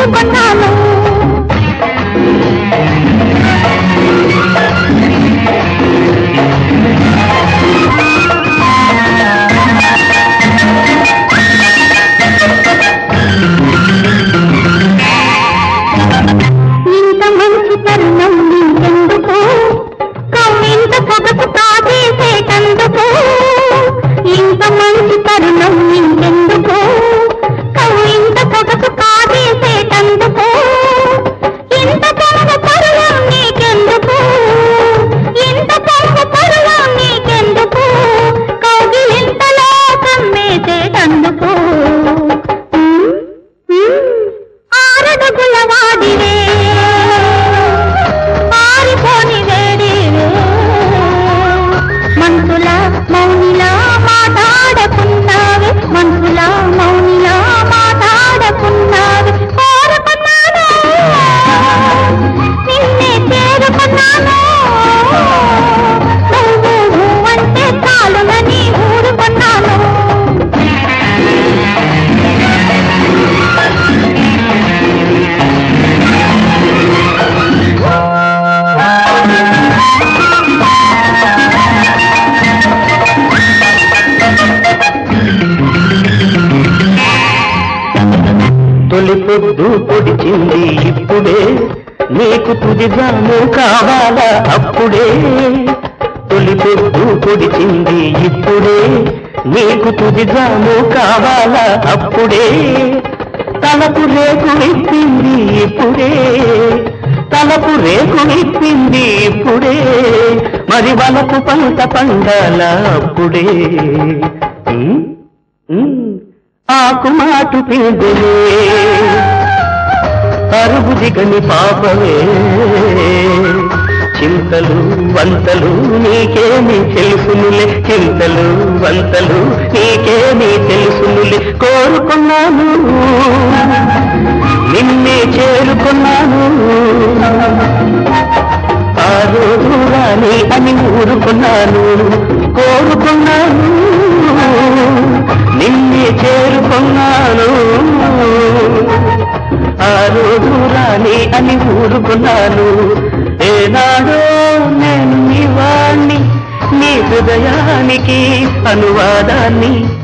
ఊరుకున్నాను ఇంత మంచి తరుణం నీకెందుకు కవ్వింత సొగసు కాజేసేటందుకు ఇంత మంచి తరుణం నీకెందుకు కవ్వింత సొగసు కాజేసేటందుకు ఇంత పొంగు పరువం నీకెందుకు ఇంత పొంగు పరువం నీకెందుకు కౌగిలింతలో కమ్మేసేటందుకు ఉమ్, ఉమ్, ఆరడుగుల వాడివే పారిపోని వేడివే మనసుల మౌనిలా మాట్లాడకున్నావే మనసుల మౌనిలా మాట్లాడకున్నావే కోరుకున్నాను నిన్నే చేరుకున్నాను నువ్వు అంటే చాలునని ఊరుకున్నాను తొలి పొద్దు పొడిచింది ఇప్పుడే నీకు తుది జాము కావాలా అప్పుడే తొలి పొద్దు పొడిచింది ఇప్పుడే నీకు తుది జాము కావాలా అప్పుడే తలపు రేకు విప్పింది ఇప్పుడే తలపు రేకు విప్పింది ఇప్పుడే మరి వలపు పంట పండాల అప్పుడే ఉమ్, ఉమ్. ఆకు మాటు పిందులే అరుగు దిగని పాపమే చింతలు వంతలు నీకేమి తెలుసునులే చింతలు వంతలు నీకేమి తెలుసునులే కోరుకున్నాను నిన్నే చేరుకున్నాను ఆ రోజు రాని అని ఊరుకున్నాను కోరుకున్నాను నిన్నే చేరుకున్నాను ఆ రోజు రాని అని ఊరుకున్నాను ఏనాడో నేను నీ వాణ్ణి నీ హృదయానికి అనువాదాన్ని